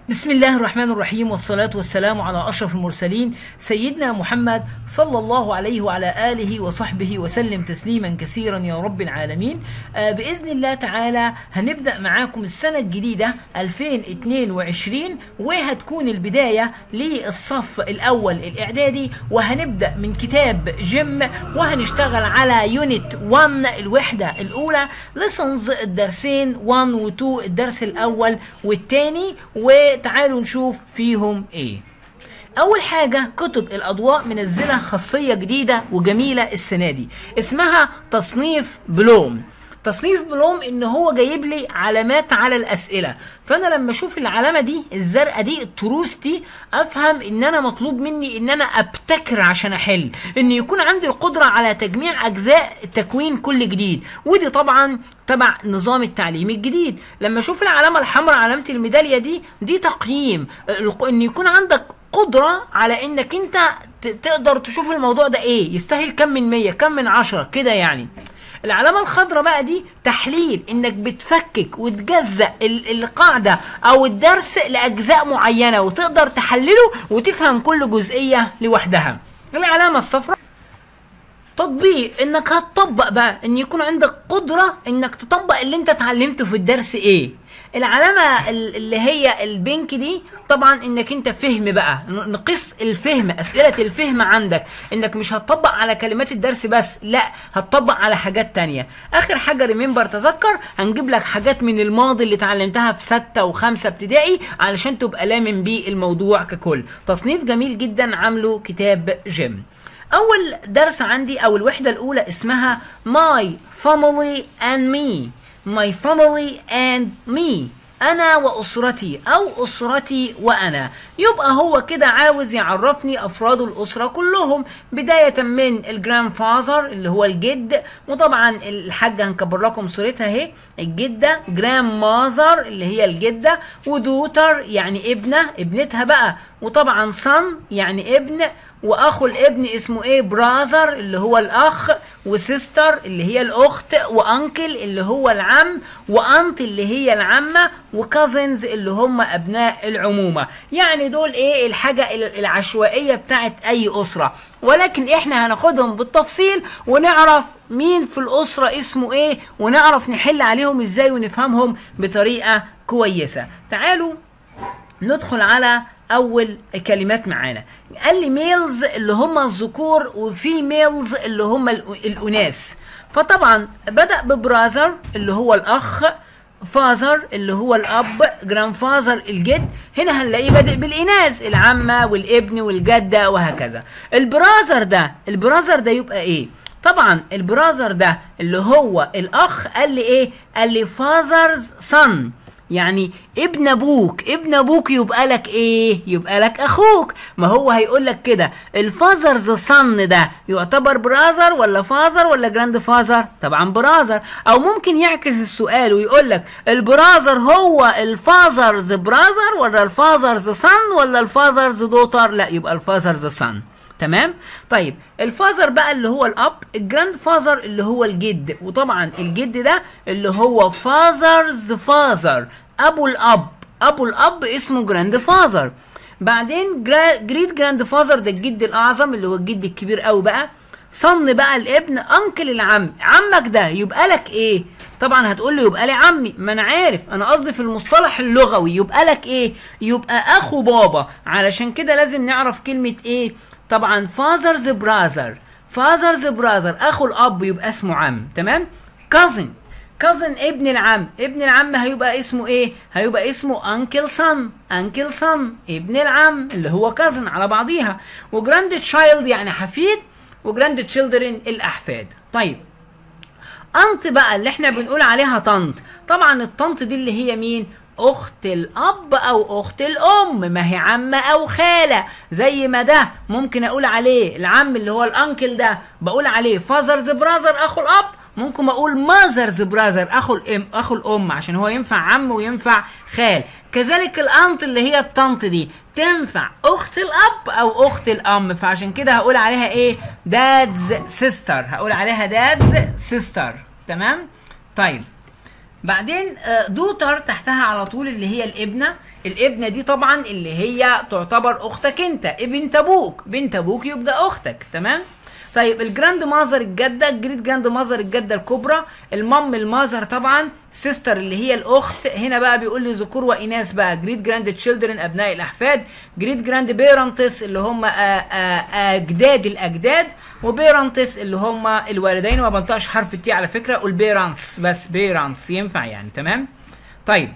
بسم الله الرحمن الرحيم والصلاة والسلام على أشرف المرسلين سيدنا محمد صلى الله عليه وعلى آله وصحبه وسلم تسليما كثيرا يا رب العالمين آه بإذن الله تعالى هنبدأ معاكم السنة الجديدة 2022 وهتكون البداية للصف الأول الإعدادي وهنبدأ من كتاب جيم وهنشتغل على يونت 1 الوحدة الأولى لسنز الدرسين 1 و 2 الدرس الأول والثاني وتعالوا نشوف فيهم ايه اول حاجة كتب الاضواء منزلة خاصية جديدة وجميلة السنة دي اسمها تصنيف بلوم تصنيف بلوم ان هو جايب لي علامات على الاسئله فانا لما اشوف العلامه دي الزرقاء دي التروس دي افهم ان انا مطلوب مني ان انا ابتكر عشان احل ان يكون عندي القدره على تجميع اجزاء تكوين كل جديد ودي طبعا تبع نظام التعليم الجديد لما اشوف العلامه الحمراء علامه الميداليه دي دي تقييم ان يكون عندك قدرة على انك انت تقدر تشوف الموضوع ده ايه يستاهل كم من مية كم من عشرة كده يعني العلامة الخضراء بقى دي تحليل انك بتفكك وتجزأ القاعدة او الدرس لاجزاء معينة وتقدر تحلله وتفهم كل جزئية لوحدها العلامة الصفراء تطبيق انك هتطبق بقى ان يكون عندك قدرة انك تطبق اللي انت اتعلمته في الدرس ايه العلامة اللي هي البينك دي طبعا انك انت فهم بقى نقص الفهم اسئلة الفهم عندك انك مش هتطبق على كلمات الدرس بس لا هتطبق على حاجات تانية اخر حاجة ريمبر تذكر هنجيب لك حاجات من الماضي اللي اتعلمتها في ستة وخمسة ابتدائي علشان تبقى لامن بيه الموضوع ككل تصنيف جميل جدا عامله كتاب جيم اول درس عندي او الوحدة الاولى اسمها My Family and Me My family and me أنا وأسرتي أو أسرتي وأنا يبقى هو كده عاوز يعرفني أفراد الأسرة كلهم بداية من الجراند فازر اللي هو الجد وطبعا الحاجة هنكبر لكم صورتها اهي الجدة جراند ماذر اللي هي الجدة ودوتر يعني ابنة ابنتها بقى وطبعا صن يعني ابن واخو الابن اسمه ايه براذر اللي هو الاخ وسيستر اللي هي الاخت وانكل اللي هو العم وانت اللي هي العمه وكازنز اللي هم ابناء العمومه يعني دول ايه الحاجه العشوائيه بتاعت اي اسره ولكن احنا هناخدهم بالتفصيل ونعرف مين في الاسره اسمه ايه ونعرف نحل عليهم ازاي ونفهمهم بطريقه كويسه تعالوا ندخل على اول كلمات معانا قال لي ميلز اللي هم الذكور وفي ميلز اللي هم الاناث فطبعا بدا ببراذر اللي هو الاخ فازر اللي هو الاب جراند فازر الجد هنا هنلاقيه بادئ بالاناث العمه والابن والجده وهكذا البراذر ده البراذر ده يبقى ايه طبعا البراذر ده اللي هو الاخ قال لي ايه قال لي فازرز صن يعني ابن ابوك ابن ابوك يبقى لك ايه يبقى لك اخوك ما هو هيقول لك كده الفازرز صن ده يعتبر براذر ولا فازر ولا جراند فازر طبعا براذر او ممكن يعكس السؤال ويقول لك البراذر هو الفازرز براذر ولا الفازرز صن ولا الفازرز دوتر لا يبقى الفازرز صن تمام طيب الفازر بقى اللي هو الاب الجراند فازر اللي هو الجد وطبعا الجد ده اللي هو فازرز فازر ابو الاب ابو الاب اسمه جراند فازر بعدين جريد جراند فازر ده الجد الاعظم اللي هو الجد الكبير قوي بقى صن بقى الابن انكل العم عمك ده يبقى لك ايه طبعا هتقول لي يبقى لي عمي ما انا عارف انا قصدي في المصطلح اللغوي يبقى لك ايه يبقى اخو بابا علشان كده لازم نعرف كلمه ايه طبعا فازرز براذر فازرز براذر اخو الاب يبقى اسمه عم تمام كازن كازن ابن العم ابن العم هيبقى اسمه ايه هيبقى اسمه انكل سن انكل سن ابن العم اللي هو كازن على بعضيها وجراند تشايلد يعني حفيد وجراند تشيلدرن الاحفاد طيب انت بقى اللي احنا بنقول عليها طنط طبعا الطنط دي اللي هي مين اخت الاب او اخت الام ما هي عمه او خاله زي ما ده ممكن اقول عليه العم اللي هو الانكل ده بقول عليه فازرز براذر اخو الاب ممكن اقول ماذرز براذر اخو الام اخو الام عشان هو ينفع عم وينفع خال كذلك الانت اللي هي الطنط دي تنفع اخت الاب او اخت الام فعشان كده هقول عليها ايه دادز سيستر هقول عليها دادز سيستر تمام طيب بعدين دوتر تحتها على طول اللي هي الابنه الابنه دي طبعا اللي هي تعتبر اختك انت بنت ابوك بنت ابوك يبقى اختك تمام طيب الجراند ماذر الجده الجريت جراند ماذر الجده الكبرى المام الماذر طبعا سيستر اللي هي الاخت هنا بقى بيقول لي ذكور واناث بقى جريت جراند تشيلدرن ابناء الاحفاد جريت جراند بيرنتس اللي هم اجداد الاجداد وبيرنتس اللي هم الوالدين ما بنطقش حرف التي على فكره قول بيرانس بس بيرانس ينفع يعني تمام طيب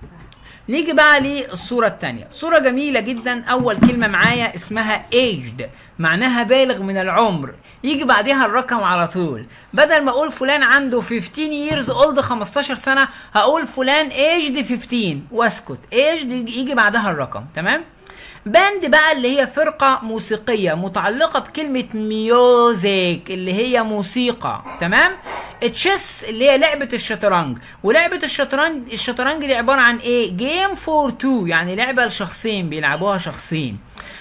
نيجي بقى للصورة الثانية صورة جميلة جدا أول كلمة معايا اسمها aged معناها بالغ من العمر يجي بعدها الرقم على طول بدل ما أقول فلان عنده 15 years old 15 سنة هقول فلان aged 15 واسكت aged يجي بعدها الرقم تمام باند بقى اللي هي فرقة موسيقية متعلقة بكلمة ميوزك اللي هي موسيقى تمام تشيس اللي هي لعبة الشطرنج ولعبة الشطرنج الشطرنج دي عبارة عن ايه جيم فور تو يعني لعبة لشخصين بيلعبوها شخصين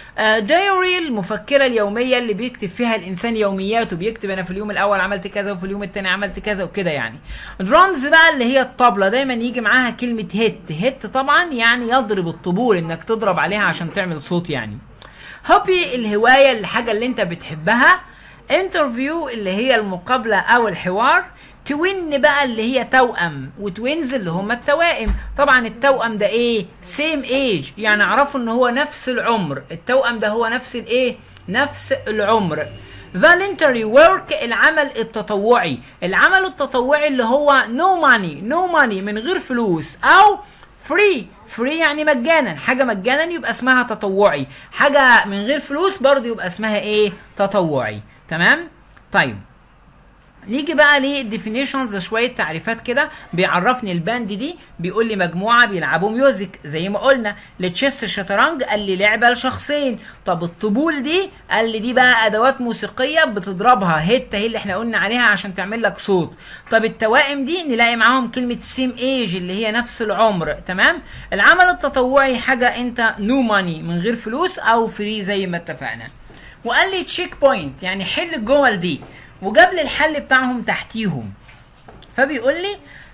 دايوري المفكرة اليومية اللي بيكتب فيها الإنسان يومياته بيكتب أنا في اليوم الأول عملت كذا وفي اليوم الثاني عملت كذا وكده يعني درامز بقى اللي هي الطبلة دايما يجي معاها كلمة هيت هيت طبعا يعني يضرب الطبول إنك تضرب عليها عشان تعمل صوت يعني هوبي الهواية الحاجة اللي أنت بتحبها انترفيو اللي هي المقابلة أو الحوار توين بقى اللي هي توأم وتوينز اللي هم التوائم طبعا التوأم ده ايه سيم ايج يعني اعرفوا ان هو نفس العمر التوأم ده هو نفس الايه نفس العمر voluntary work العمل التطوعي العمل التطوعي اللي هو no money no money من غير فلوس او free فري يعني مجانا حاجه مجانا يبقى اسمها تطوعي حاجه من غير فلوس برضه يبقى اسمها ايه تطوعي تمام طيب نيجي بقى للديفينيشنز شويه تعريفات كده بيعرفني الباند دي بيقول لي مجموعه بيلعبوا ميوزك زي ما قلنا لتشيس الشطرنج قال لي لعبه لشخصين طب الطبول دي قال لي دي بقى ادوات موسيقيه بتضربها هيت هي اللي احنا قلنا عليها عشان تعمل لك صوت طب التوائم دي نلاقي معاهم كلمه سيم ايج اللي هي نفس العمر تمام العمل التطوعي حاجه انت نو ماني من غير فلوس او فري زي ما اتفقنا وقال لي تشيك بوينت يعني حل الجمل دي وجاب لي الحل بتاعهم تحتيهم فبيقول لي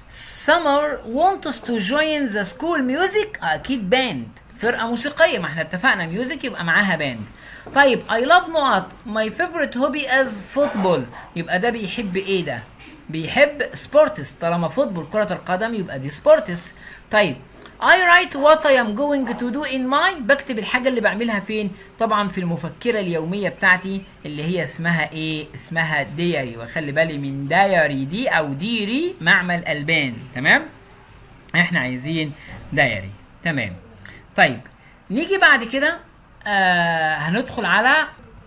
سمر wants to join the school music اكيد باند فرقه موسيقيه ما احنا اتفقنا ميوزك يبقى معاها باند طيب I love نقط my favorite hobby is football يبقى ده بيحب ايه ده بيحب سبورتس طالما فوتبول كرة القدم يبقى دي سبورتس طيب I write what I am going to do in my بكتب الحاجة اللي بعملها فين؟ طبعا في المفكرة اليومية بتاعتي اللي هي اسمها ايه؟ اسمها دياري وخلي بالي من دايري دي او ديري معمل البان تمام؟ احنا عايزين دايري تمام طيب نيجي بعد كده آه هندخل على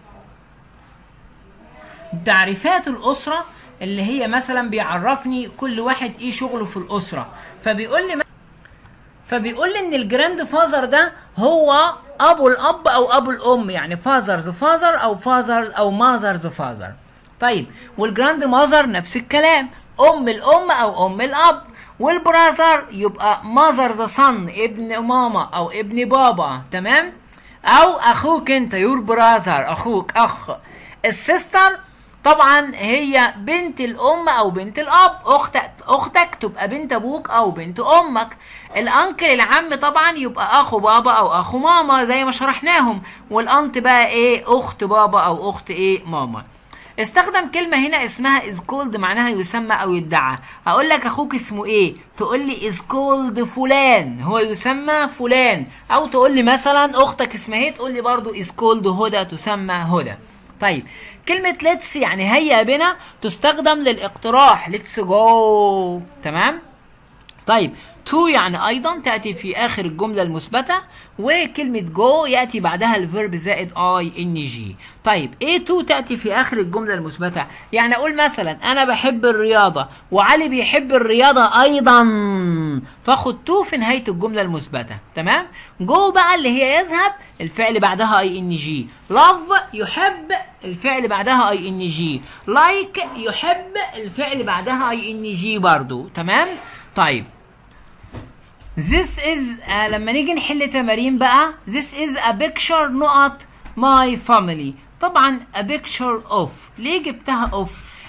تعريفات الأسرة اللي هي مثلا بيعرفني كل واحد ايه شغله في الأسرة فبيقول لي فبيقول لي ان الجراند فازر ده هو ابو الاب او ابو الام يعني فازر ذا فازر او فازر او ماذر ذا فازر طيب والجراند ماذر نفس الكلام ام الام او ام الاب والبراذر يبقى ماذر ذا صن ابن ماما او ابن بابا تمام او اخوك انت يور براذر اخوك اخ السيستر طبعا هي بنت الام او بنت الاب اختك اختك تبقى بنت ابوك او بنت امك الانكل العم طبعا يبقى اخو بابا او اخو ماما زي ما شرحناهم والانت بقى ايه اخت بابا او اخت ايه ماما استخدم كلمة هنا اسمها is called معناها يسمى أو يدعى هقول لك أخوك اسمه إيه تقول لي is called فلان هو يسمى فلان أو تقول لي مثلا أختك اسمها إيه تقول لي برضو is called هدى تسمى هدى طيب كلمة ليتس يعني هيا بنا تستخدم للاقتراح ليتس جو تمام طيب تو يعني ايضا تاتي في اخر الجمله المثبته وكلمه جو ياتي بعدها الفيرب زائد اي ان جي طيب ايه تو تاتي في اخر الجمله المثبته يعني اقول مثلا انا بحب الرياضه وعلي بيحب الرياضه ايضا فاخد تو في نهايه الجمله المثبته تمام جو بقى اللي هي يذهب الفعل بعدها اي ان جي لاف يحب الفعل بعدها اي ان جي لايك يحب الفعل بعدها اي ان جي برضو تمام طيب This is آه لما نيجي نحل تمارين بقى This is a picture نقط my family طبعا a picture of ليه جبتها of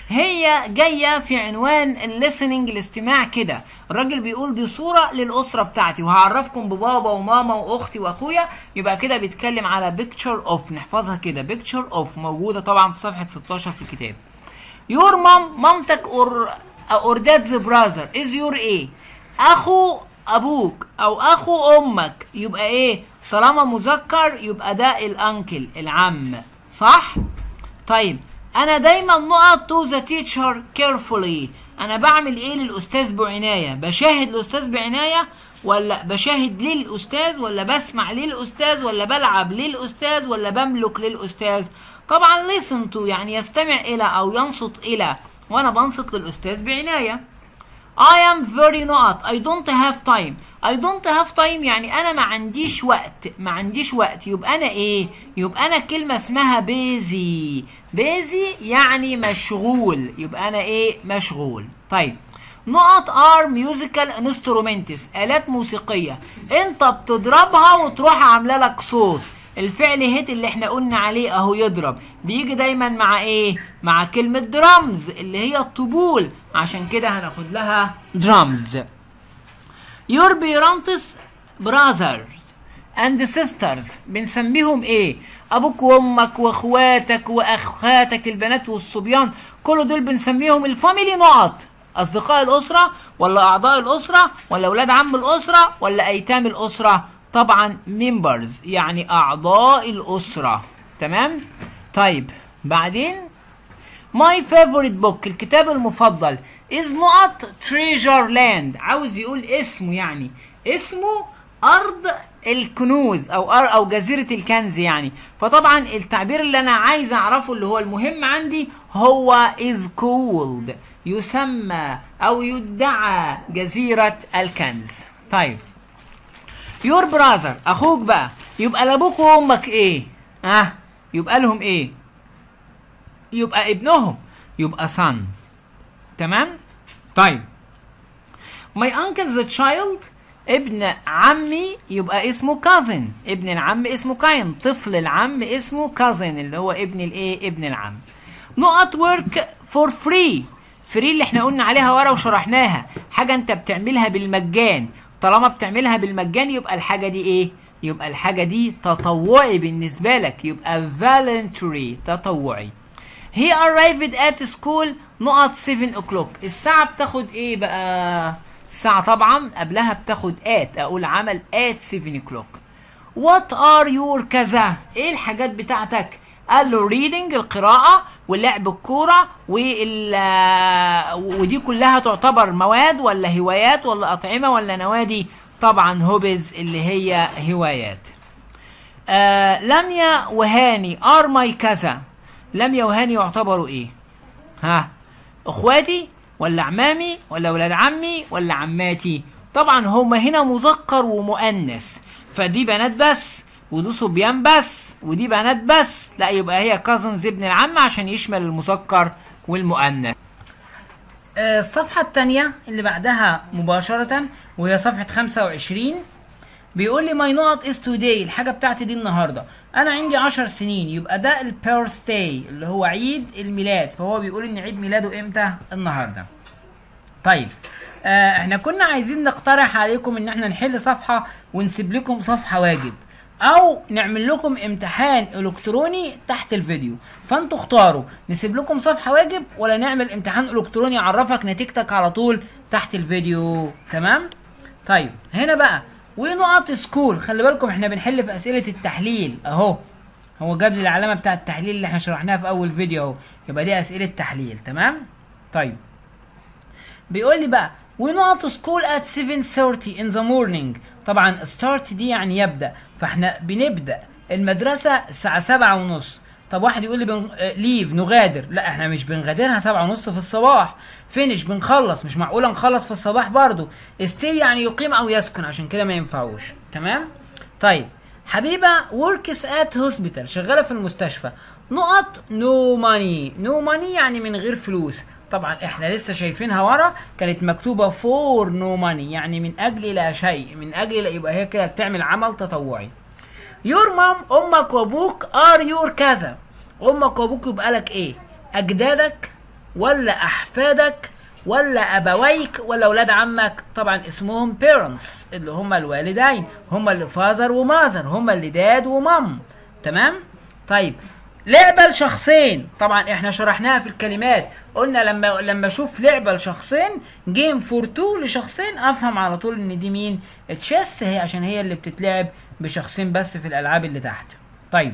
هي جايه في عنوان الليسننج الاستماع كده الراجل بيقول دي صوره للاسره بتاعتي وهعرفكم ببابا وماما واختي واخويا يبقى كده بيتكلم على بيكتشر اوف نحفظها كده بيكتشر اوف موجوده طبعا في صفحه 16 في الكتاب يور مام مامتك اور اور دادز براذر از يور ايه اخو ابوك او اخو امك يبقى ايه طالما مذكر يبقى ده الانكل العم صح طيب انا دايما نقط تو ذا تيتشر كيرفولي انا بعمل ايه للاستاذ بعنايه بشاهد الاستاذ بعنايه ولا بشاهد للاستاذ ولا بسمع للاستاذ ولا بلعب للاستاذ ولا بملك للاستاذ طبعا listen to يعني يستمع الى او ينصت الى وانا بنصت للاستاذ بعنايه I am very not I don't have time I don't have time يعني أنا ما عنديش وقت ما عنديش وقت يبقى أنا إيه؟ يبقى أنا كلمة اسمها busy busy يعني مشغول يبقى أنا إيه؟ مشغول طيب نقط ار ميوزيكال انسترومنتس آلات موسيقية أنت بتضربها وتروح عاملة لك صوت الفعل هيت اللي احنا قلنا عليه اهو يضرب بيجي دايما مع ايه مع كلمة درامز اللي هي الطبول عشان كده هناخد لها درامز your parents brothers and sisters بنسميهم ايه ابوك وامك واخواتك واخواتك البنات والصبيان كل دول بنسميهم الفاميلي نقط اصدقاء الاسره ولا اعضاء الاسره ولا اولاد عم الاسره ولا ايتام الاسره طبعا members يعني اعضاء الاسره تمام طيب بعدين My favorite book الكتاب المفضل is not treasure land عاوز يقول اسمه يعني اسمه أرض الكنوز أو أر أو جزيرة الكنز يعني فطبعا التعبير اللي أنا عايز أعرفه اللي هو المهم عندي هو is called يسمى أو يدعى جزيرة الكنز طيب your brother أخوك بقى يبقى لأبوك وأمك إيه؟ أه يبقى لهم إيه؟ يبقى ابنهم يبقى son تمام طيب my uncle the child ابن عمي يبقى اسمه cousin ابن العم اسمه كاين طفل العم اسمه cousin اللي هو ابن الايه ابن العم نقط work for free فري اللي احنا قلنا عليها ورا وشرحناها حاجه انت بتعملها بالمجان طالما بتعملها بالمجان يبقى الحاجه دي ايه يبقى الحاجه دي تطوعي بالنسبه لك يبقى voluntary تطوعي he arrived at school نقط 7 o'clock الساعة بتاخد ايه بقى الساعة طبعا قبلها بتاخد at اقول عمل at 7 o'clock what are your كذا ايه الحاجات بتاعتك قال له reading القراءة ولعب الكورة وال ودي كلها تعتبر مواد ولا هوايات ولا أطعمة ولا نوادي طبعا هوبز اللي هي هوايات آه لميا وهاني ار ماي كذا لميا وهاني يعتبروا ايه ها اخواتي ولا عمامي ولا ولاد عمي ولا عماتي طبعا هما هنا مذكر ومؤنث فدي بنات بس ودي صبيان بس ودي بنات بس لا يبقى هي كازنز ابن العم عشان يشمل المذكر والمؤنث آه، الصفحة التانية اللي بعدها مباشرة وهي صفحة 25 بيقول لي ماي نوت از توداي الحاجة بتاعتي دي النهاردة أنا عندي 10 سنين يبقى ده البيرثداي اللي هو عيد الميلاد فهو بيقول إن عيد ميلاده إمتى النهاردة طيب آه احنا كنا عايزين نقترح عليكم ان احنا نحل صفحة ونسيب لكم صفحة واجب او نعمل لكم امتحان الكتروني تحت الفيديو فانتوا اختاروا نسيب لكم صفحة واجب ولا نعمل امتحان الكتروني يعرفك نتيجتك على طول تحت الفيديو تمام طيب هنا بقى ونقط سكول خلي بالكم احنا بنحل في اسئلة التحليل اهو هو جاب لي العلامة بتاعة التحليل اللي احنا شرحناها في اول فيديو اهو يبقى دي اسئلة تحليل تمام طيب بيقول لي بقى ونقط سكول at 7:30 in the morning طبعا start دي يعني يبدا فاحنا بنبدا المدرسه الساعه سبعة ونص طب واحد يقول لي بن... ليف نغادر لا احنا مش بنغادرها سبعة ونص في الصباح فينش بنخلص مش معقوله نخلص في الصباح برضو stay يعني يقيم او يسكن عشان كده ما ينفعوش تمام طيب حبيبه works at hospital شغاله في المستشفى نقط نو ماني نو ماني يعني من غير فلوس طبعا احنا لسه شايفينها ورا كانت مكتوبه فور نو ماني يعني من اجل لا شيء من اجل لا يبقى هي كده بتعمل عمل تطوعي يور مام امك وابوك ار يور كذا امك وابوك يبقى لك ايه اجدادك ولا احفادك ولا ابويك ولا اولاد عمك طبعا اسمهم parents اللي هم الوالدين هم اللي فازر وماذر هم اللي داد ومام تمام طيب لعبه لشخصين طبعا احنا شرحناها في الكلمات قلنا لما لما اشوف لعبه لشخصين جيم فور تو لشخصين افهم على طول ان دي مين تشيس هي عشان هي اللي بتتلعب بشخصين بس في الالعاب اللي تحت طيب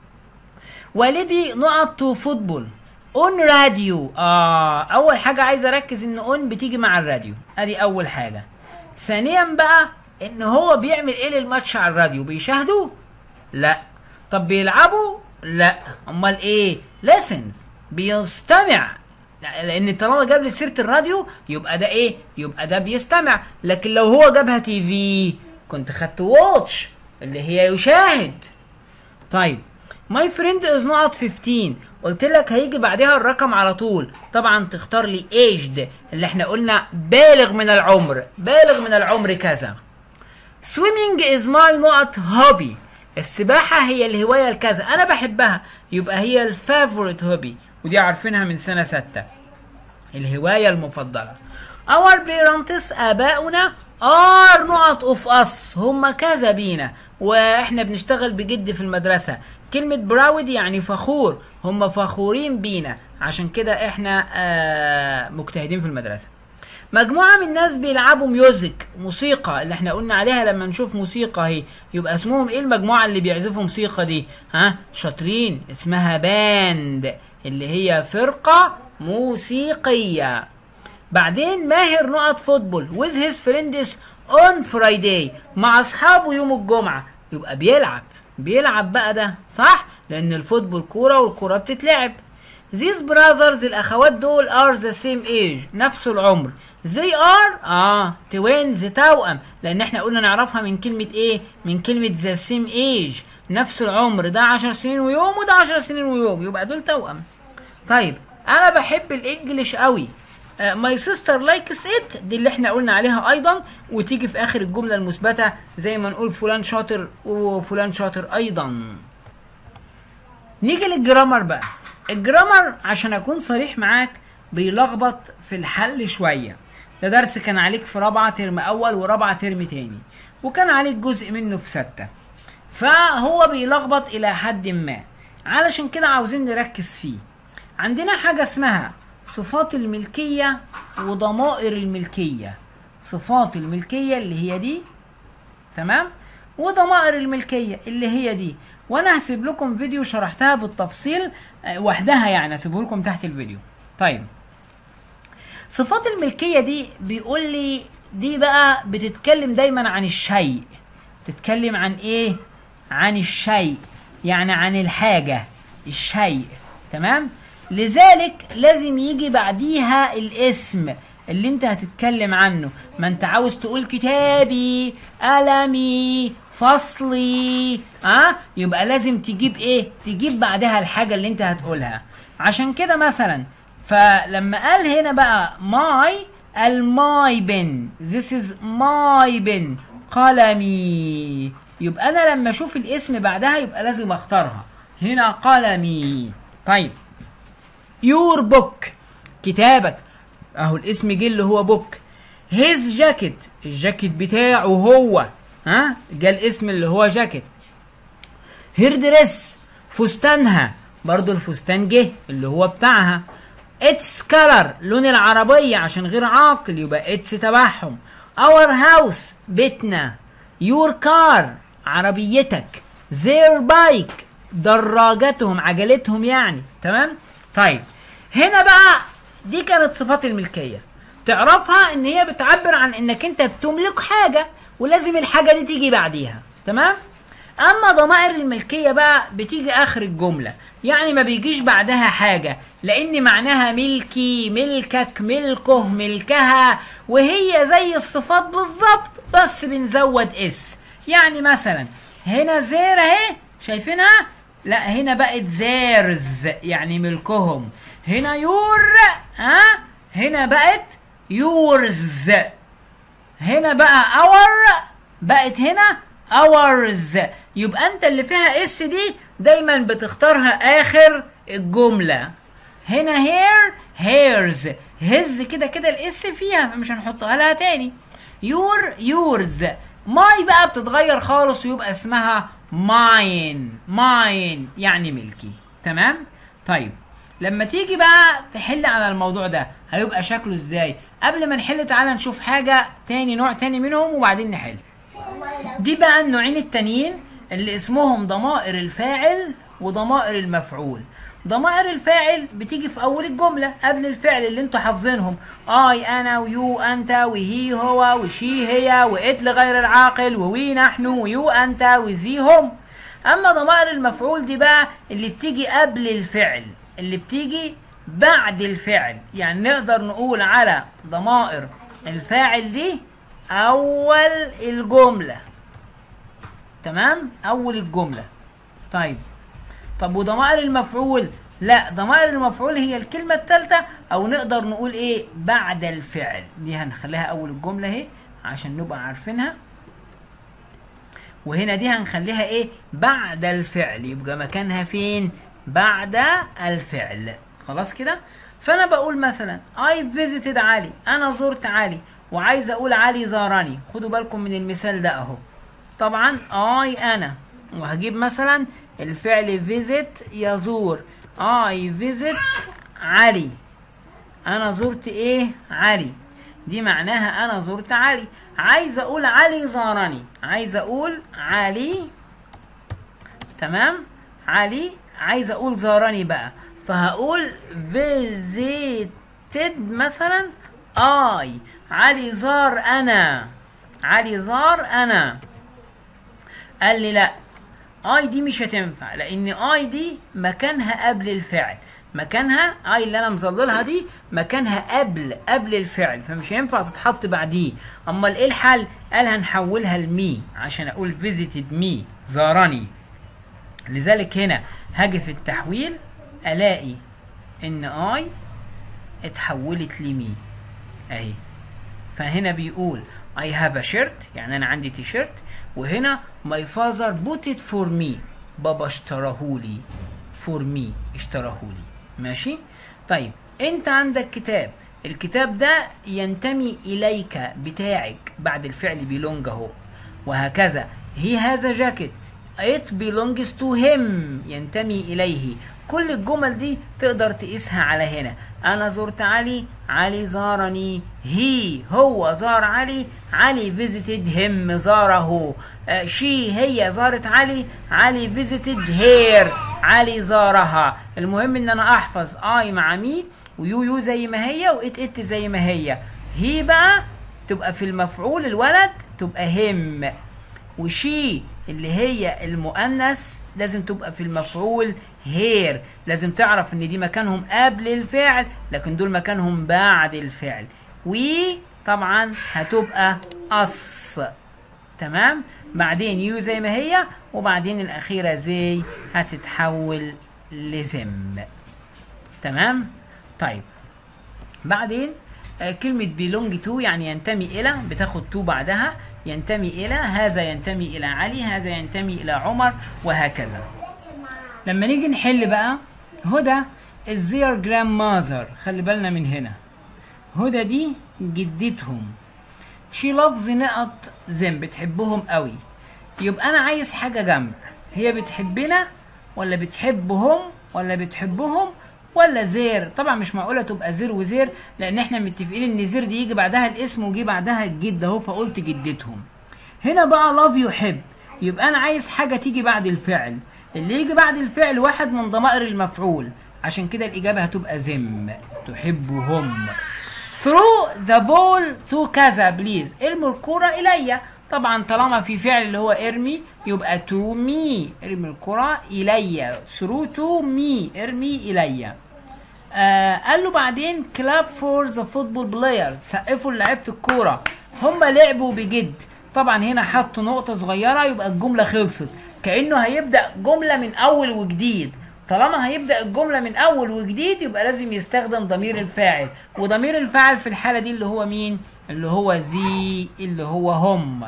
والدي نقط تو فوتبول اون راديو اه اول حاجه عايز اركز ان اون بتيجي مع الراديو ادي اول حاجه ثانيا بقى ان هو بيعمل ايه للماتش على الراديو بيشاهدوه لا طب بيلعبوا لا امال ايه ليسنز بيستمع لان طالما جاب لي سيره الراديو يبقى ده ايه يبقى ده بيستمع لكن لو هو جابها تي في كنت خدت واتش اللي هي يشاهد طيب ماي فريند از نوت 15 قلت لك هيجي بعدها الرقم على طول طبعا تختار لي ايجد اللي احنا قلنا بالغ من العمر بالغ من العمر كذا swimming is my not hobby السباحة هي الهواية الكذا أنا بحبها يبقى هي الفافوريت هوبي ودي عارفينها من سنة ستة الهواية المفضلة our parents آباؤنا are نقط of us هم كذا بينا واحنا بنشتغل بجد في المدرسة كلمة براود يعني فخور هم فخورين بينا عشان كده احنا آه مجتهدين في المدرسة مجموعة من الناس بيلعبوا ميوزك موسيقى اللي احنا قلنا عليها لما نشوف موسيقى اهي يبقى اسمهم ايه المجموعة اللي بيعزفوا موسيقى دي ها شاطرين اسمها باند اللي هي فرقة موسيقية بعدين ماهر نقط فوتبول with his friends on Friday مع اصحابه يوم الجمعة يبقى بيلعب بيلعب بقى ده صح لان الفوتبول كورة والكورة بتتلعب These brothers الأخوات دول are the same age نفس العمر They are اه twins توأم لأن احنا قلنا نعرفها من كلمة ايه؟ من كلمة the same age نفس العمر ده 10 سنين ويوم وده 10 سنين ويوم يبقى دول توأم طيب أنا بحب الإنجليش قوي ماي سيستر لايكس ات دي اللي احنا قلنا عليها ايضا وتيجي في اخر الجمله المثبته زي ما نقول فلان شاطر وفلان شاطر ايضا نيجي للجرامر بقى الجرامر عشان اكون صريح معاك بيلخبط في الحل شويه ده درس كان عليك في رابعه ترم اول ورابعه ترم تاني وكان عليك جزء منه في سته فهو بيلخبط الى حد ما علشان كده عاوزين نركز فيه عندنا حاجه اسمها صفات الملكيه وضمائر الملكيه صفات الملكيه اللي هي دي تمام وضمائر الملكيه اللي هي دي وانا هسيب لكم فيديو شرحتها بالتفصيل وحدها يعني هسيبه لكم تحت الفيديو طيب صفات الملكيه دي بيقول لي دي بقى بتتكلم دايما عن الشيء تتكلم عن ايه عن الشيء يعني عن الحاجه الشيء تمام لذلك لازم يجي بعديها الاسم اللي انت هتتكلم عنه ما انت عاوز تقول كتابي قلمي فصلي ها أه؟ يبقى لازم تجيب ايه تجيب بعدها الحاجة اللي انت هتقولها عشان كده مثلا فلما قال هنا بقى ماي الماي بن this is my بن قلمي يبقى انا لما اشوف الاسم بعدها يبقى لازم اختارها هنا قلمي طيب يور بوك كتابك اهو الاسم جه اللي هو بوك هيز جاكيت الجاكيت بتاعه هو ها جه الاسم اللي هو جاكيت هير دريس فستانها برضو الفستان جه اللي هو بتاعها اتس كلر لون العربية عشان غير عاقل يبقى اتس تبعهم اور هاوس بيتنا يور كار عربيتك زير بايك دراجتهم عجلتهم يعني تمام طيب هنا بقى دي كانت صفات الملكية تعرفها ان هي بتعبر عن انك انت بتملك حاجة ولازم الحاجة دي تيجي بعديها تمام اما ضمائر الملكية بقى بتيجي اخر الجملة يعني ما بيجيش بعدها حاجة لان معناها ملكي ملكك ملكه ملكها وهي زي الصفات بالظبط بس بنزود اس يعني مثلا هنا زير اهي شايفينها لا هنا بقت زيرز يعني ملكهم هنا يور ها هنا بقت يورز هنا بقى اور بقت هنا اورز يبقى انت اللي فيها اس دي دايما بتختارها اخر الجمله هنا هير hairs هز كده كده الاس فيها فمش هنحطها لها تاني يور يورز ماي بقى بتتغير خالص ويبقى اسمها ماين ماين يعني ملكي تمام طيب لما تيجي بقى تحل على الموضوع ده هيبقى شكله ازاي قبل ما نحل تعالى نشوف حاجة تاني نوع تاني منهم وبعدين نحل دي بقى النوعين التانيين اللي اسمهم ضمائر الفاعل وضمائر المفعول ضمائر الفاعل بتيجي في اول الجمله قبل الفعل اللي انتوا حافظينهم اي انا ويو انت وهي هو وشي هي وات لغير العاقل ووي نحن ويو انت وزي هم اما ضمائر المفعول دي بقى اللي بتيجي قبل الفعل اللي بتيجي بعد الفعل يعني نقدر نقول على ضمائر الفاعل دي اول الجمله تمام اول الجمله طيب طب وضمائر المفعول لا ضمائر المفعول هي الكلمة الثالثة أو نقدر نقول إيه بعد الفعل دي هنخليها أول الجملة أهي عشان نبقى عارفينها وهنا دي هنخليها إيه بعد الفعل يبقى مكانها فين بعد الفعل خلاص كده فأنا بقول مثلا I visited علي أنا زرت علي وعايز أقول علي زارني خدوا بالكم من المثال ده أهو طبعا I أنا وهجيب مثلا الفعل visit يزور I visit علي أنا زرت إيه علي دي معناها أنا زرت علي عايز أقول علي زارني عايز أقول علي تمام علي عايز أقول زارني بقى فهقول visited مثلا I علي زار أنا علي زار أنا قال لي لا اي دي مش هتنفع لان اي دي مكانها قبل الفعل مكانها اي اللي انا مظللها دي مكانها قبل قبل الفعل فمش هينفع تتحط بعديه امال ايه الحل قال هنحولها لمي عشان اقول فيزيتد مي زارني لذلك هنا هاجي في التحويل الاقي ان اي اتحولت لمي اهي فهنا بيقول I have a shirt يعني انا عندي تيشيرت وهنا my father bought it for me بابا اشتراهولي for me اشتراهولي ماشي طيب انت عندك كتاب الكتاب ده ينتمي اليك بتاعك بعد الفعل belong اهو وهكذا he has a jacket it belongs to him ينتمي اليه كل الجمل دي تقدر تقيسها على هنا انا زرت علي علي زارني هي هو زار علي علي visited him زاره شي هي زارت علي علي visited her علي زارها المهم ان انا احفظ اي مع مي ويو يو زي ما هي وات ات زي ما هي هي بقى تبقى في المفعول الولد تبقى هم وشي اللي هي المؤنث لازم تبقى في المفعول هير لازم تعرف ان دي مكانهم قبل الفعل لكن دول مكانهم بعد الفعل وي طبعا هتبقى أص تمام بعدين يو زي ما هي وبعدين الأخيرة زي هتتحول لزم تمام طيب بعدين آه كلمة belong to يعني ينتمي إلى بتاخد to بعدها ينتمي إلى هذا ينتمي إلى علي هذا ينتمي إلى عمر وهكذا لما نيجي نحل بقى هدى is their grandmother خلي بالنا من هنا هدى دي جدتهم she loves نقط them بتحبهم قوي يبقى انا عايز حاجه جنب هي بتحبنا ولا بتحبهم ولا بتحبهم ولا زير طبعا مش معقوله تبقى زير وزير لان احنا متفقين ان زير دي يجي بعدها الاسم ويجي بعدها الجد اهو فقلت جدتهم هنا بقى لاف يحب يبقى انا عايز حاجه تيجي بعد الفعل اللي يجي بعد الفعل واحد من ضمائر المفعول عشان كده الاجابه هتبقى زم تحبهم throw the ball to كذا بليز ارموا الكرة إلي طبعا طالما في فعل اللي هو ارمي يبقى to me ارمي الكرة إلي through to me ارمي إلي آه قال له بعدين clap for the football player سقفوا لعيبة الكورة هم لعبوا بجد طبعا هنا حطوا نقطة صغيرة يبقى الجملة خلصت كأنه هيبدأ جملة من أول وجديد طالما هيبدأ الجملة من أول وجديد يبقى لازم يستخدم ضمير الفاعل وضمير الفاعل في الحالة دي اللي هو مين؟ اللي هو زي اللي هو هم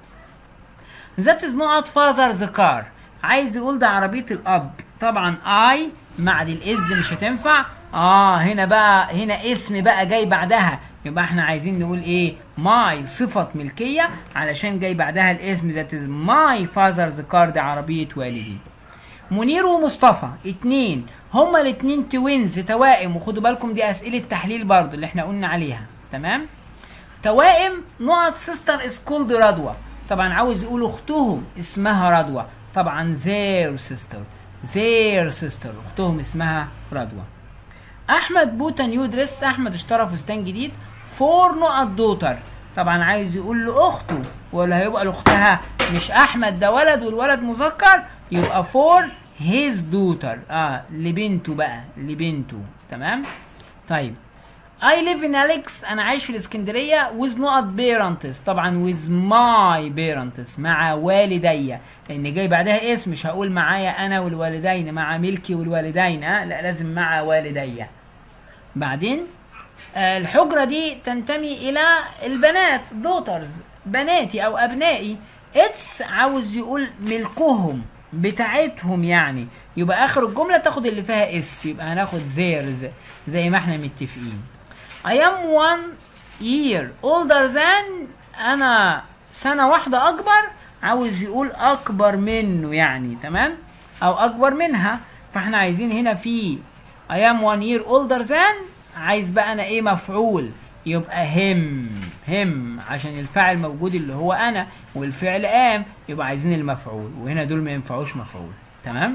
That is not father the car عايز يقول ده عربية الأب طبعا I مع دي الإز مش هتنفع اه هنا بقى هنا اسم بقى جاي بعدها يبقى احنا عايزين نقول ايه ماي صفة ملكية علشان جاي بعدها الاسم ذات ماي فازرز كار دي عربية والدي منير ومصطفى اتنين هما الاتنين توينز توائم وخدوا بالكم دي اسئلة تحليل برضو اللي احنا قلنا عليها تمام توائم نقط سيستر سكولد رضوى طبعا عاوز يقول اختهم اسمها رضوى طبعا زير سيستر زير سيستر اختهم اسمها رضوى احمد بوتا نيو دريس احمد اشترى فستان جديد فور نقط دوتر طبعا عايز يقول لاخته ولا هيبقى لاختها مش احمد ده ولد والولد مذكر يبقى فور هيز دوتر اه لبنته بقى لبنته تمام طيب I live in Alex انا عايش في الاسكندريه with نقط parents طبعا with my parents مع والدي لان جاي بعدها اسم مش هقول معايا انا والوالدين مع ملكي والوالدين اه لا لازم مع والدي بعدين آه الحجره دي تنتمي الى البنات دوترز بناتي او ابنائي اتس عاوز يقول ملكهم بتاعتهم يعني يبقى اخر الجمله تاخد اللي فيها اس يبقى هناخد زيرز زي ما احنا متفقين I am one year older than أنا سنة واحدة أكبر عاوز يقول أكبر منه يعني تمام أو أكبر منها فإحنا عايزين هنا في I am one year older than عايز بقى أنا إيه مفعول يبقى هم هم عشان الفاعل موجود اللي هو أنا والفعل قام يبقى عايزين المفعول وهنا دول ما ينفعوش مفعول تمام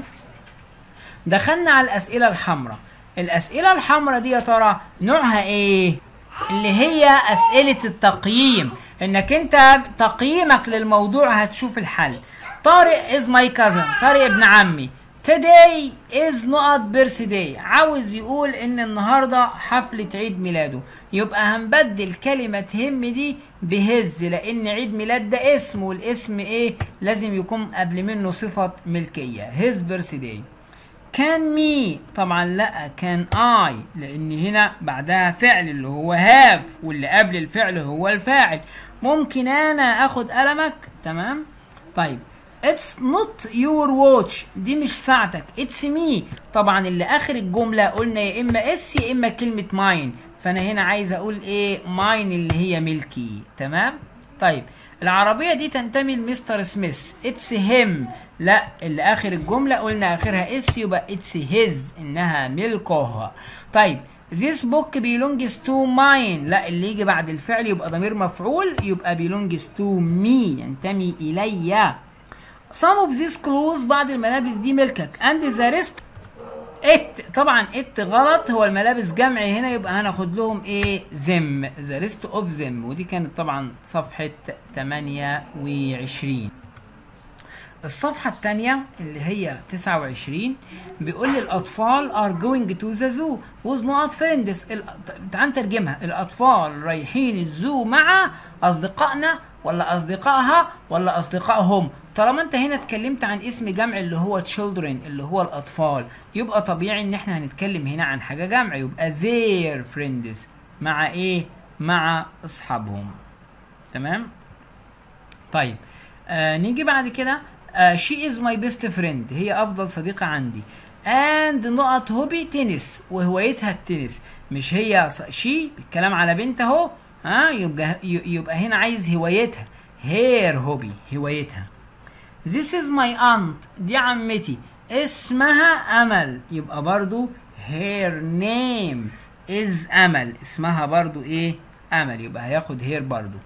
دخلنا على الأسئلة الحمراء الأسئلة الحمراء دي يا ترى نوعها إيه؟ اللي هي أسئلة التقييم إنك أنت تقييمك للموضوع هتشوف الحل طارق is my cousin طارق ابن عمي today is not birthday عاوز يقول ان النهارده حفلة عيد ميلاده يبقى هنبدل كلمة هم دي بهز لان عيد ميلاد ده اسم والاسم ايه لازم يكون قبل منه صفة ملكية his birthday كان مي طبعا لا كان اي لان هنا بعدها فعل اللي هو هاف واللي قبل الفعل هو الفاعل ممكن انا اخد قلمك تمام طيب اتس نوت يور واتش دي مش ساعتك اتس مي طبعا اللي اخر الجمله قلنا يا اما اس يا اما كلمه ماين فانا هنا عايز اقول ايه ماين اللي هي ملكي تمام طيب العربية دي تنتمي لمستر سميث اتس هيم لا اللي اخر الجملة قلنا اخرها اس يبقى اتس هيز انها ملكه طيب This book belongs to mine لا اللي يجي بعد الفعل يبقى ضمير مفعول يبقى belongs to me ينتمي الي Some of these clothes بعض الملابس دي ملكك and the rest ات طبعا ات غلط هو الملابس جمع هنا يبقى هناخد لهم ايه زم ذا ريست اوف زم ودي كانت طبعا صفحة 28 الصفحة الثانية اللي هي 29 بيقول لي الأطفال are going to the zoo with not friends ال... تعال نترجمها الأطفال رايحين الزو مع أصدقائنا ولا أصدقائها ولا أصدقائهم طالما أنت هنا اتكلمت عن اسم جمع اللي هو children اللي هو الأطفال يبقى طبيعي إن إحنا هنتكلم هنا عن حاجة جمع يبقى their friends مع إيه؟ مع أصحابهم تمام؟ طيب آه نيجي بعد كده آه she is my best friend هي افضل صديقة عندي and نقط هوبي تنس وهوايتها التنس مش هي شي الكلام على بنت اهو ها يبقى يبقى هنا عايز هوايتها هير هوبي هوايتها This is my aunt دي عمتي اسمها امل يبقى برضو her name is امل اسمها برضو ايه امل يبقى هياخد هير برضو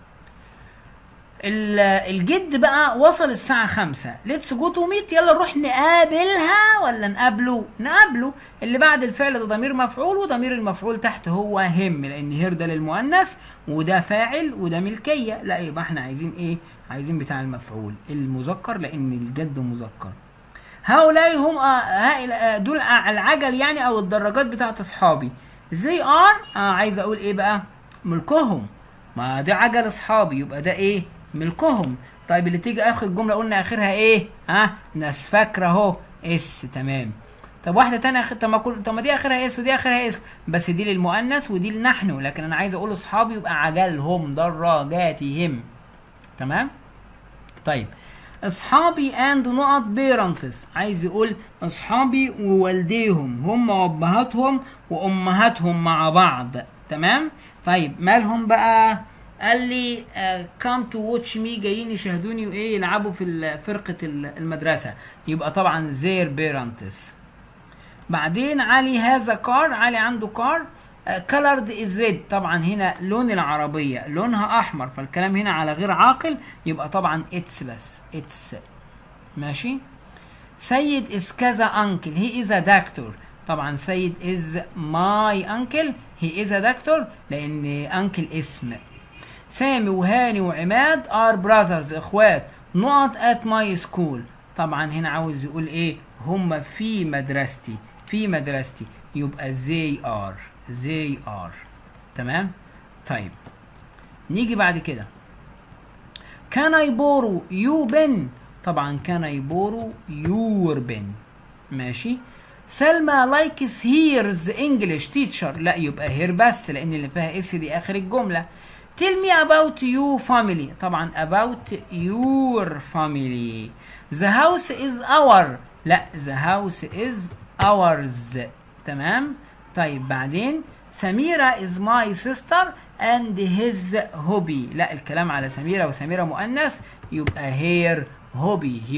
الجد بقى وصل الساعة خمسة ليتس جو تو ميت يلا نروح نقابلها ولا نقابله نقابله اللي بعد الفعل ده ضمير مفعول وضمير المفعول تحت هو هم لان هير ده للمؤنث وده فاعل وده ملكية لا يبقى احنا عايزين ايه عايزين بتاع المفعول المذكر لان الجد مذكر هؤلاء هم آه دول العجل يعني او الدراجات بتاعت اصحابي زي ار آه عايز اقول ايه بقى ملكهم ما ده عجل اصحابي يبقى ده ايه ملكهم طيب اللي تيجي اخر الجمله قلنا اخرها ايه ها آه ناس فاكره اهو اس تمام طب واحده تانية أخ... طب ما كل طب ما دي اخرها اس ودي اخرها اس بس دي للمؤنث ودي لنحن لكن انا عايز اقول اصحابي يبقى عجلهم دراجاتهم تمام طيب اصحابي اند نقط بيرنتس عايز يقول اصحابي ووالديهم هم وابهاتهم وامهاتهم مع بعض تمام طيب مالهم بقى قال لي كام تو واتش مي جايين يشاهدوني وايه يلعبوا في ال- فرقه ال- المدرسه يبقى طبعا زير بيرنتس بعدين علي هذا كار علي عنده كار كلرد از ريد طبعا هنا لون العربيه لونها احمر فالكلام هنا على غير عاقل يبقى طبعا اتس بس اتس ماشي سيد از كذا انكل هي از ا دكتور طبعا سيد از ماي انكل هي از ا دكتور لان انكل اسم سامي وهاني وعماد ار براذرز اخوات نقط ات ماي سكول طبعا هنا عاوز يقول ايه هم في مدرستي في مدرستي يبقى they are they are تمام طيب نيجي بعد كده can I borrow you pen طبعا can I borrow your pen ماشي سلمى likes here's English teacher لا يبقى here بس لان اللي فيها اس دي اخر الجمله tell me about you family طبعا about your family the house is our لا the house is ours تمام طيب بعدين سميرة is my sister and his hobby لا الكلام على سميرة وسميرة مؤنث يبقى her hobby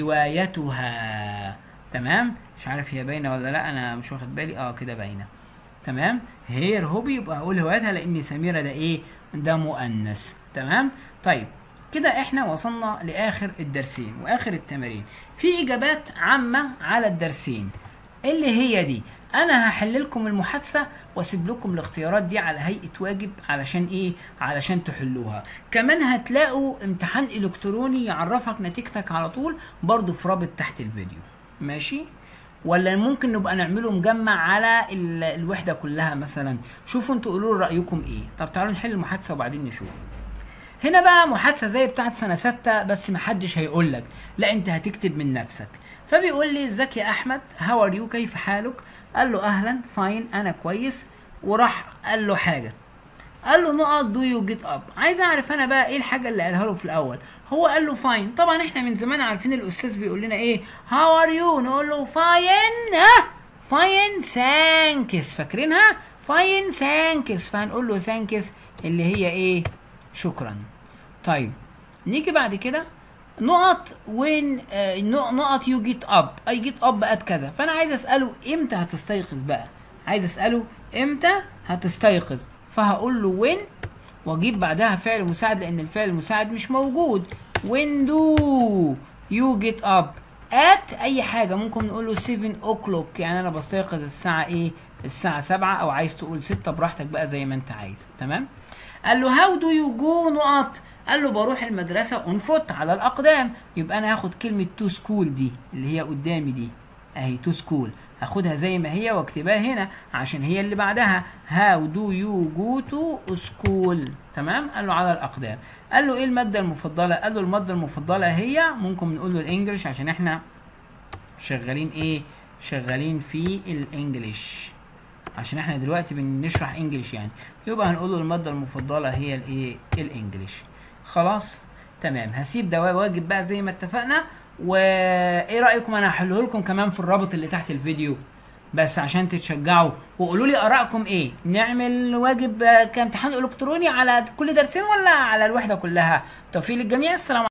هوايتها تمام مش عارف هي باينة ولا لا انا مش واخد بالي اه كده باينة تمام هير هوبي يبقى هقول هوايتها لان سميرة ده ايه ده مؤنث تمام طيب كده احنا وصلنا لاخر الدرسين واخر التمارين في اجابات عامة على الدرسين اللي هي دي انا هحل لكم المحادثه واسيب لكم الاختيارات دي على هيئه واجب علشان ايه علشان تحلوها كمان هتلاقوا امتحان الكتروني يعرفك نتيجتك على طول برضو في رابط تحت الفيديو ماشي ولا ممكن نبقى نعمله مجمع على ال- الوحده كلها مثلا شوفوا انتوا قولوا لي رايكم ايه طب تعالوا نحل المحادثه وبعدين نشوف هنا بقى محادثه زي بتاعت سنه ستة بس محدش هيقول لك لا انت هتكتب من نفسك فبيقول لي ازيك يا احمد هاو ار يو كيف حالك قال له اهلا فاين انا كويس وراح قال له حاجه قال له نقط دو يو جيت اب عايز اعرف انا بقى ايه الحاجه اللي قالها له في الاول هو قال له فاين طبعا احنا من زمان عارفين الاستاذ بيقول لنا ايه هاو ار يو نقول له فاين ها فاين ثانكس فاكرينها فاين ثانكس فهنقول له ثانكس اللي هي ايه شكرا طيب نيجي بعد كده نقط وين آه نقط يو جيت اب اي جيت اب ات كذا فانا عايز اساله امتى هتستيقظ بقى عايز اساله امتى هتستيقظ فهقول له وين واجيب بعدها فعل مساعد لان الفعل المساعد مش موجود when do you get up at اي حاجه ممكن نقول له 7 o'clock يعني انا بستيقظ الساعه ايه الساعه 7 او عايز تقول 6 براحتك بقى زي ما انت عايز تمام قال له هاو دو يو جو نقط قال له بروح المدرسه اون فوت على الاقدام يبقى انا هاخد كلمه تو سكول دي اللي هي قدامي دي اهي تو سكول هاخدها زي ما هي واكتبها هنا عشان هي اللي بعدها هاو دو يو جو تو سكول تمام قال له على الاقدام قال له ايه الماده المفضله قال له الماده المفضله هي ممكن نقول له الانجليش عشان احنا شغالين ايه شغالين في الانجليش عشان احنا دلوقتي بنشرح انجليش يعني يبقى هنقول له الماده المفضله هي الايه الانجليش خلاص تمام هسيب ده واجب بقى زي ما اتفقنا وايه رايكم انا هحله لكم كمان في الرابط اللي تحت الفيديو بس عشان تتشجعوا وقولوا لي ارائكم ايه نعمل واجب كامتحان الكتروني على كل درسين ولا على الوحده كلها توفيق للجميع السلام